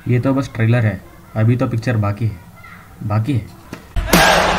ये तो बस ट्रेलर है अभी तो पिक्चर बाकी है बाकी है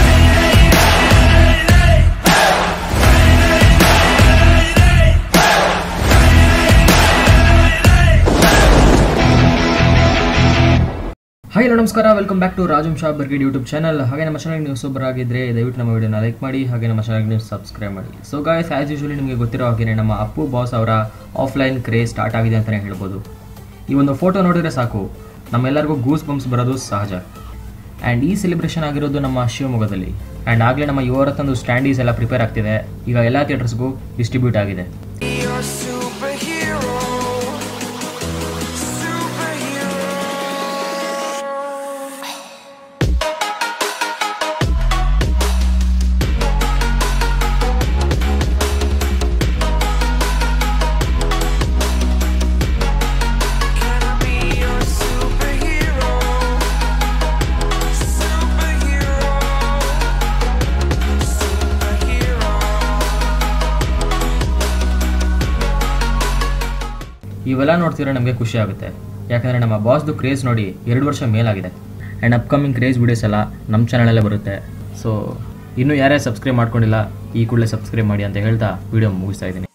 ಹಾಯ್ ಹಲೋ ನಮಸ್ಕಾರ ವೆಲ್ಕಮ್ ಬ್ಯಾಕ್ ಟು ರಾಜಂ ಶಾ ಬರ್ಗೇಡ್ ಯೂಟ್ಯೂಬ್ ಚಾನಲ್ ಹಾಗೆ ನಮ್ಮ ಚಾನಲ್ಗೆ ನೀವು ಸೂಪರಾಗಿದ್ದರೆ ದಯವಿಟ್ಟು ನಮ್ಮ ವಿಡಿಯೋನ ಲೈಕ್ ಮಾಡಿ ಹಾಗೆ ನಮ್ಮ ಚಾನಲ್ಗೆ ನೀವು ಸಬ್ಸ್ಕ್ರೈಬ್ ಮಾಡಿ ಸೊ ಗಾಯ್ಸ್ ಆ್ಯಸ್ ಯೂಶುವಲಿ ನಿಮಗೆ ಗೊತ್ತಿರೋ ಹಾಗೆ ನಮ್ಮ ಅಪ್ಪು ಬಾಸ್ ಅವರ ಆಫ್ಲೈನ್ ಕ್ರೇಜ್ ಸ್ಟಾರ್ಟ್ ಆಗಿದೆ ಅಂತಲೇ ಹೇಳ್ಬೋದು ಈ ಒಂದು ಫೋಟೋ ನೋಡಿದರೆ ಸಾಕು ನಮ್ಮೆಲ್ಲರಿಗೂ ಗೂಸ್ ಬಂಪ್ಸ್ ಬರೋದು ಸಹಜ ಆ್ಯಂಡ್ ಈ ಸೆಲೆಬ್ರೇಷನ್ ಆಗಿರೋದು ನಮ್ಮ ಶಿವಮೊಗ್ಗದಲ್ಲಿ ಆ್ಯಂಡ್ ಆಗಲೇ ನಮ್ಮ ಯುವರತ್ತೊಂದು ಸ್ಟ್ಯಾಂಡೀಸ್ ಎಲ್ಲ ಪ್ರಿಪೇರ್ ಆಗ್ತಿದೆ ಈಗ ಎಲ್ಲ ಥಿಯೇಟರ್ಸ್ಗೂ ಡಿಸ್ಟ್ರಿಬ್ಯೂಟ್ ಆಗಿದೆ You're a superhero. Superhero. Can I be your superhero? Superhero. Superhero. ಇವೆಲ್ಲ ನೋಡ್ತಿದ್ರೆ ನಮಗೆ ಖುಷಿ ಆಗುತ್ತೆ ಯಾಕಂದರೆ ನಮ್ಮ ಬಾಸ್ದು ಕ್ರೇಜ್ ನೋಡಿ ಎರಡು ವರ್ಷ ಮೇಲಾಗಿದೆ ಆ್ಯಂಡ್ ಅಪ್ಕಮಿಂಗ್ ಕ್ರೇಜ್ ವೀಡಿಯೋಸ್ ಎಲ್ಲ ನಮ್ಮ ಚಾನಲಲ್ಲೇ ಬರುತ್ತೆ ಸೊ ಇನ್ನೂ ಯಾರ್ಯಾರು ಸಬ್ಸ್ಕ್ರೈಬ್ ಮಾಡ್ಕೊಂಡಿಲ್ಲ ಈ ಕೂಡಲೇ ಸಬ್ಸ್ಕ್ರೈಬ್ ಮಾಡಿ ಅಂತ ಹೇಳ್ತಾ ವಿಡಿಯೋ ಮುಗಿಸ್ತಾ ಇದ್ದೀನಿ